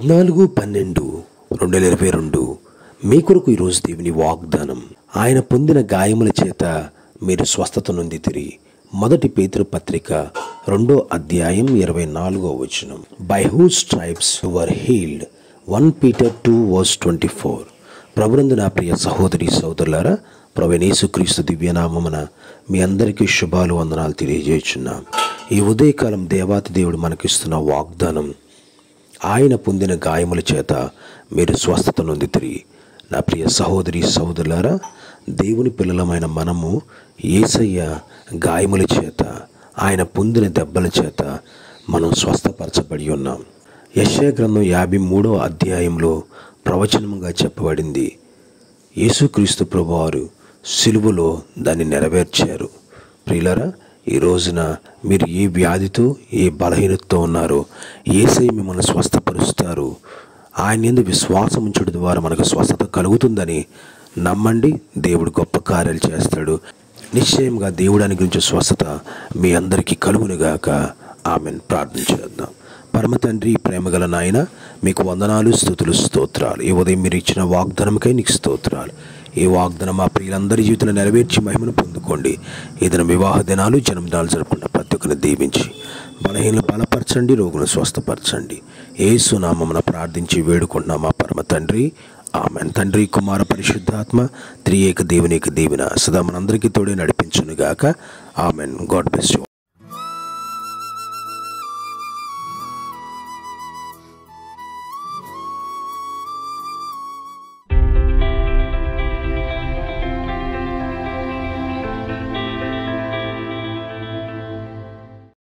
పద్నాలుగు పన్నెండు రెండు వేల ఇరవై రెండు మీ కొరకు ఈరోజు దేవుని వాగ్దానం ఆయన పొందిన గాయముల చేత మీరు స్వస్థత నొందితిరి మొదటి పేతురు పత్రిక రెండో అధ్యాయం ఇరవై నాలుగో వచనం by whose stripes were healed one Peter two verse twenty four ప్రభునందు నా ప్రియ సహోదరి సోదరులారా ప్రవీణేసుక్రీస్తు దివ్యనామమున మీ అందరికీ శుభాలు వందనాలు తెలియజేస్తున్నాం ఈ ఉదయకాలం దేవాతి దేవుడు మనకిస్తున్న వాగ్దానం ఆయన పొందిన గాయముల చేత మీరు స్వస్థత నొందితిరి నా ప్రియ సహోదరి సహోదరులారా దేవుని పిల్లలమైన మనము ఏసయ్య గాయముల చేత ఆయన పొందిన దెబ్బల చేత మనం స్వస్థపరచబడి ఉన్నాం యశయ గ్రంథం యాభై మూడో అధ్యాయంలో ప్రవచనముగా చెప్పబడింది యేసుక్రీస్తు ప్రభువారు సిలువలో దాన్ని నెరవేర్చారు ప్రియులరా ఈ రోజున మీరు ఏ వ్యాధితో ఏ బలహీనతతో ఉన్నారో ఏసై మిమ్మల్ని స్వస్థపరుస్తారు ఆయన ఎందు విశ్వాసం ఉంచడం ద్వారా మనకు స్వస్థత కలుగుతుందని నమ్మండి దేవుడు గొప్ప కార్యాలు చేస్తాడు నిశ్చయంగా దేవుడు అనుగ్రహించే స్వస్థత మీ అందరికీ కలుగునుగాక ఆమెను ప్రార్థన చేద్దాం పరమ తండ్రి ప్రేమగల నాయన మీకు వందనాలు స్థుతులు స్తోత్రాలు ఈ ఉదయం మీరు ఇచ్చిన వాగ్దానముకై నీకు స్తోత్రాలు ఈ వాగ్దానం మా ప్రియులందరి జీవితంలో నెరవేర్చి మహిమను పొందుకోండి ఏదైనా వివాహ దినాలు జన్మదినాలు జరుపుకున్న ప్రతి ఒక్కరిని దీవించి బలహీనలు బలపరచండి రోగులను స్వస్థపరచండి ఏసు నామమున ప్రార్థించి వేడుకుంటున్నాం మా పరమ తండ్రి ఆమెన్ తండ్రి కుమార పరిశుద్ధాత్మ త్రియేక దేవుని యొక్క దీవెన సదా మనందరికీ తోడే నడిపించునుగాక ఆమెన్ గాడ్ బెస్ట్